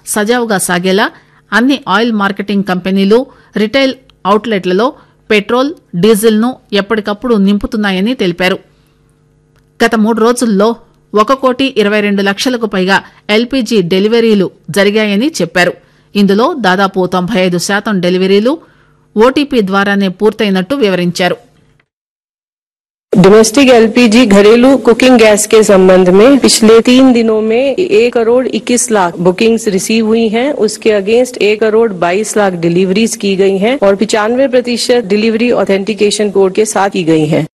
సజావుగా సాగేలా అన్ని ఆయిల్ మార్కెటింగ్ కంపెనీలు రిటైల్ అవుట్లెట్లలో పెట్రోల్ డీజిల్ ను ఎప్పటికప్పుడు నింపుతున్నాయని తెలిపారు గత మూడు రోజుల్లో ఒక కోటి ఇరవై రెండు లక్షలకు పైగా ఎల్పీజీ డెలివరీలు జరిగాయని చెప్పారు ఇందులో దాదాపు తొంభై ఐదు శాతం డెలివరీలు ఓటీపీ ద్వారానే పూర్తయినట్టు వివరించారు डोमेस्टिक एलपीजी घरेलू कुकिंग गैस के संबंध में पिछले तीन दिनों में एक करोड़ इक्कीस लाख बुकिंग्स रिसीव हुई हैं उसके अगेंस्ट एक करोड़ बाईस लाख डिलीवरीज की गई हैं और पिचानवे प्रतिशत डिलीवरी ऑथेंटिकेशन कोड के साथ की गई हैं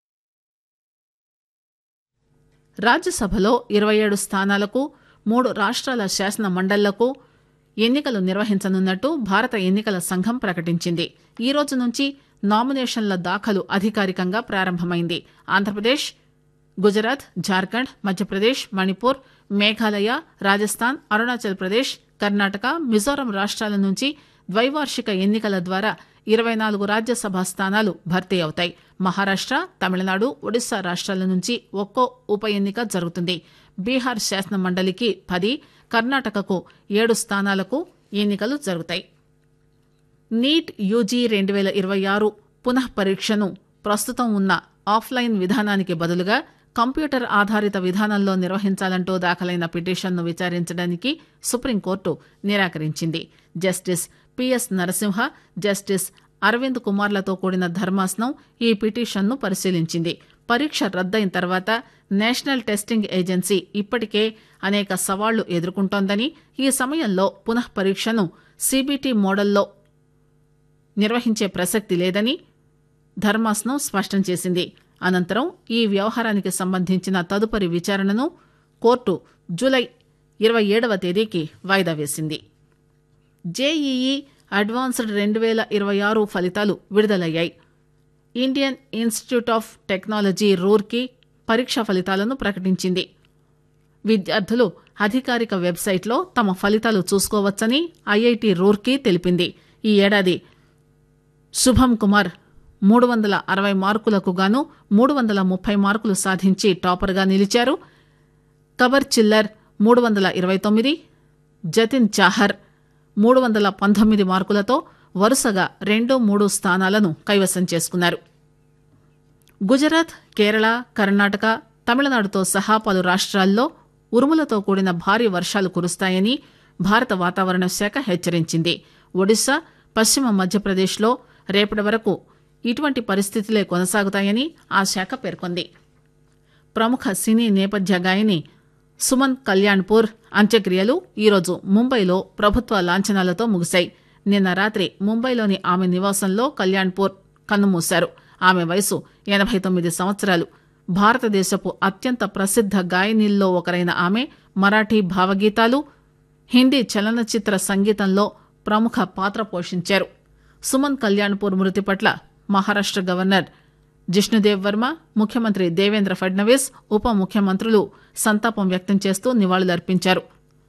రాజ్యసభలో ఇరవై ఏడు స్థానాలకు మూడు రాష్ట్రాల శాసన మండళ్లకు ఎన్నికలు నిర్వహించనున్నట్టు భారత ఎన్నికల సంఘం ప్రకటించింది ఈ రోజు నుంచి నామినేషన్ల దాఖలు అధికారికంగా ప్రారంభమైంది ఆంధ్రప్రదేశ్ గుజరాత్ జార్ఖండ్ మధ్యప్రదేశ్ మణిపూర్ మేఘాలయ రాజస్థాన్ అరుణాచల్ ప్రదేశ్ కర్ణాటక మిజోరం రాష్ట్రాల నుంచి ద్వైవార్షిక ఎన్నికల ద్వారా ఇరవై నాలుగు రాజ్యసభ స్థానాలు భర్తీ అవుతాయి మహారాష్ట తమిళనాడు ఒడిశా రాష్ట్రాల నుంచి ఒక్కో ఉప ఎన్నిక జరుగుతుంది బీహార్ శాసన మండలికి పది కర్ణాటకకు ఏడు స్థానాలకు ఎన్నికలు జరుగుతాయి నీట్ యూజీ రెండు వేల ఇరవై ఆరు పునః పరీక్షను ప్రస్తుతం ఉన్న ఆఫ్లైన్ విధానానికి బదులుగా కంప్యూటర్ ఆధారిత విధానంలో నిర్వహించాలంటూ దాఖలైన పిటిషన్ను విచారించడానికి సుప్రీంకోర్టు నిరాకరించింది justice PS Narasimha justice Aravind కుమార్లతో కూడిన ధర్మాసనం ఈ పిటిషన్ను పరిశీలించింది పరీక్ష రద్దయిన తర్వాత నేషనల్ టెస్టింగ్ ఏజెన్సీ ఇప్పటికే అనేక సవాళ్లు ఎదుర్కొంటోందని ఈ సమయంలో పునః పరీక్షను సీబీటీ మోడల్లో నిర్వహించే ప్రసక్తి లేదని ధర్మాసనం స్పష్టం చేసింది అనంతరం ఈ వ్యవహారానికి సంబంధించిన తదుపరి విచారణను కోర్టు జూలై ఇరవై ఏడవ తేదీకి వాయిదా వేసింది జేఈఈ అడ్వాన్స్డ్ రెండు వేల ఇరవై ఆరు ఫలితాలు విడుదలయ్యాయి Indian institute of technology Roorkee పరీక్ష ఫలితాలను ప్రకటించింది విద్యార్థులు అధికారిక వెబ్సైట్లో తమ ఫలితాలు చూసుకోవచ్చని ఐఐటి రూర్కీ తెలిపింది ఈ ఏడాది శుభం కుమార్ మూడు వందల అరవై మార్కులకు గాను మూడు వందల ముప్పై మార్కులు సాధించి టాపర్గా నిలిచారు కబర్ చిల్లర్ మూడు వందల ఇరవై తొమ్మిది జతిన్ చాహర్ మూడు వందల పంతొమ్మిది మార్కులతో వరుసగా రెండు మూడు స్థానాలను కైవసం చేసుకున్నారు గుజరాత్ కేరళ కర్ణాటక తమిళనాడుతో సహా పలు రాష్ట్రాల్లో ఉరుములతో కూడిన భారీ వర్షాలు కురుస్తాయని భారత వాతావరణ శాఖ హెచ్చరించింది ఒడిశా పశ్చిమ మధ్యప్రదేశ్లో రేపటి వరకు ఇటువంటి పరిస్థితులే కొనసాగుతాయని ఆ శాఖ పేర్కొంది ప్రముఖ సినీ నేపథ్య గాయని సుమన్ కళ్యాణ్పూర్ అంత్యక్రియలు ఈరోజు ముంబైలో ప్రభుత్వ లాంఛనాలతో ముగిశాయి నిన్న రాత్రి ముంబైలోని ఆమె నివాసంలో కళ్యాణ్పూర్ కన్నుమూశారు ఆమె వయసు ఎనబై తొమ్మిది సంవత్సరాలు భారతదేశపు అత్యంత ప్రసిద్ధ గాయనీల్లో ఒకరైన ఆమె మరాఠీ భావగీతాలు హిందీ చలనచిత్ర సంగీతంలో ప్రముఖ పాత్ర పోషించారు సుమన్ కళ్యాణ్పూర్ మృతి పట్ల మహారాష్ట గవర్నర్ జిష్ణుదేవ్ వర్మ ముఖ్యమంత్రి దేవేంద్ర ఫడ్నవీస్ ఉప ముఖ్యమంత్రులు సంతాపం వ్యక్తం చేస్తూ నివాళులర్పించారు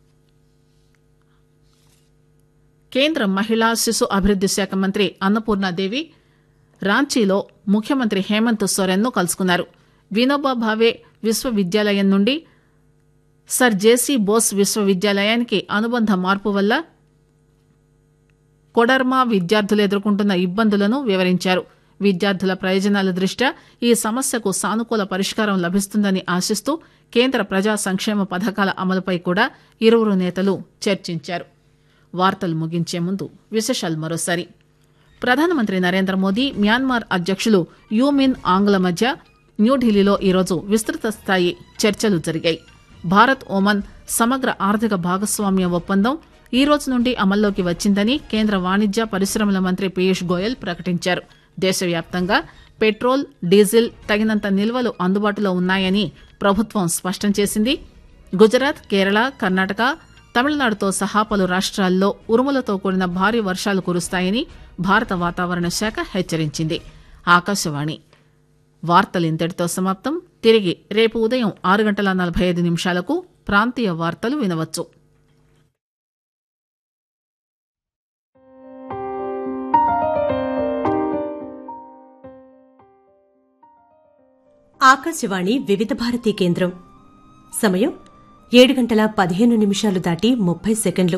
కేంద్ర మహిళా శిశు అభివృద్ది శాఖ మంత్రి అన్నపూర్ణాదేవి రాంచీలో ముఖ్యమంత్రి హేమంత్ సోరెన్ ను కలుసుకున్నారు వినోబా భావే విశ్వవిద్యాలయం నుండి సర్ జేసీ బోస్ విశ్వవిద్యాలయానికి అనుబంధ మార్పు వల్ల కొడర్మా విద్యార్థులు ఎదుర్కొంటున్న ఇబ్బందులను వివరించారు విద్యార్థుల ప్రయోజనాల దృష్ట్యా ఈ సమస్యకు సానుకూల పరిష్కారం లభిస్తుందని ఆశిస్తూ కేంద్ర ప్రజా సంక్షేమ పథకాల అమలుపై కూడా ఇరువురు నేతలు చర్చించారు వార్తలు ముగించే ముందు విశేషాలు మరోసారి ప్రధానమంత్రి నరేంద్ర మోదీ మ్యాన్మార్ అధ్యక్షులు యూమిన్ ఆంగ్ల మధ్య న్యూఢిల్లీలో ఈరోజు విస్తృత స్థాయి చర్చలు జరిగాయి భారత్ ఒమన్ సమగ్ర ఆర్థిక భాగస్వామ్య ఒప్పందం ఈ రోజు నుండి అమల్లోకి వచ్చిందని కేంద్ర వాణిజ్య పరిశ్రమల మంత్రి పీయూష్ గోయల్ ప్రకటించారు దేశవ్యాప్తంగా పెట్రోల్ డీజిల్ తగినంత నిల్వలు అందుబాటులో ఉన్నాయని ప్రభుత్వం స్పష్టం చేసింది గుజరాత్ కేరళ కర్ణాటక తమిళనాడుతో సహా పలు రాష్ట్రాల్లో ఉరుములతో కూడిన భారీ వర్షాలు కురుస్తాయని భారత వాతావరణ శాఖ హెచ్చరించింది ఆకాశవాణి వార్తలు ఇంతటితో సమాప్తం తిరిగి రేపు ఉదయం ఆరు గంటల నలభై ఐదు నిమిషాలకు ప్రాంతీయ వార్తలు వినవచ్చు ఆకాశవాణి వివిధ భారతి కేంద్రం సమయం ఏడు గంటల పదిహేను నిమిషాలు దాటి ముప్పై సెకండ్లు